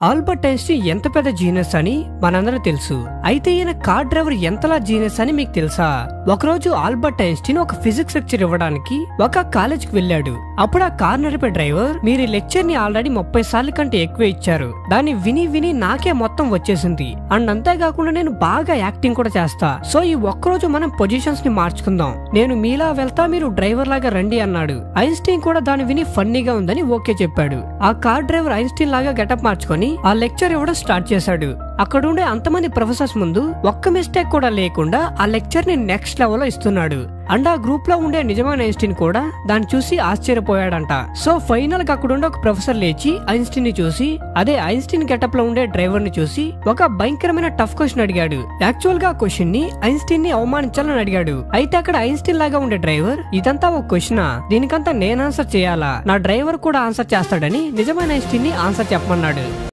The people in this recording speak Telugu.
ఆల్బర్ట్ ఐన్స్టీన్ ఎంత పెద్ద జీనియస్ అని మనందరూ తెలుసు అయితే ఈయన కార్ డ్రైవర్ ఎంతలా జీనియస్ అని మీకు తెలుసా ఒకరోజు ఆల్బర్ట్ ఐన్స్టీన్ ఒక ఫిజిక్స్ లెక్చర్ ఇవ్వడానికి ఒక కాలేజ్ కి వెళ్ళాడు అప్పుడు ఆ కార్ నడిపే డ్రైవర్ మీరు ఈ లెక్చర్ ని ఆల్రెడీ ముప్పై సార్లు కంటే ఎక్కువ ఇచ్చారు దాన్ని విని విని నాకే మొత్తం వచ్చేసింది అండ్ అంతేకాకుండా నేను బాగా యాక్టింగ్ కూడా చేస్తా సో ఈ ఒక్కరోజు మనం పొజిషన్స్ ని మార్చుకుందాం నేను మీలా వెళ్తా మీరు డ్రైవర్ లాగా రండి అన్నాడు ఐన్స్టీన్ కూడా దాన్ని విని ఫన్నీగా ఉందని ఓకే చెప్పాడు ఆ కార్ డ్రైవర్ ఐన్స్టీన్ లాగా గెటప్ మార్చుకొని ఆ లెక్చర్ ఇవ్వడం స్టార్ట్ చేశాడు అక్కడ ఉండే అంతమంది ప్రొఫెసర్స్ ముందు ఒక్క మిస్టేక్ కూడా లేకుండా ఆ లెక్చర్ ని నెక్స్ట్ లెవెల్ లో ఇస్తున్నాడు అండ్ ఆ గ్రూప్ లో ఉండే నిజమైన ఐన్స్టీన్ కూడా దాన్ని చూసి ఆశ్చర్యపోయాడంట సో ఫైనల్ గా అక్కడ ఉండే ఒక ప్రొఫెసర్ లేచి ఐన్స్టీన్ ని చూసి అదే ఐన్స్టీన్ గెటప్ లో ఉండే డ్రైవర్ ని చూసి ఒక భయంకరమైన టఫ్ క్వశ్చన్ అడిగాడు యాక్చువల్ గా ఆ క్వశ్చన్ ని ఐన్స్టీన్ ని అవమానించాలని అడిగాడు అయితే అక్కడ ఐన్స్టీన్ లాగా ఉండే డ్రైవర్ ఇదంతా ఒక క్వశ్చన్ దీనికంతా నేను ఆన్సర్ చేయాలా నా డ్రైవర్ కూడా ఆన్సర్ చేస్తాడని నిజమైన ఐన్స్టీన్ ని ఆన్సర్ చెప్పమన్నాడు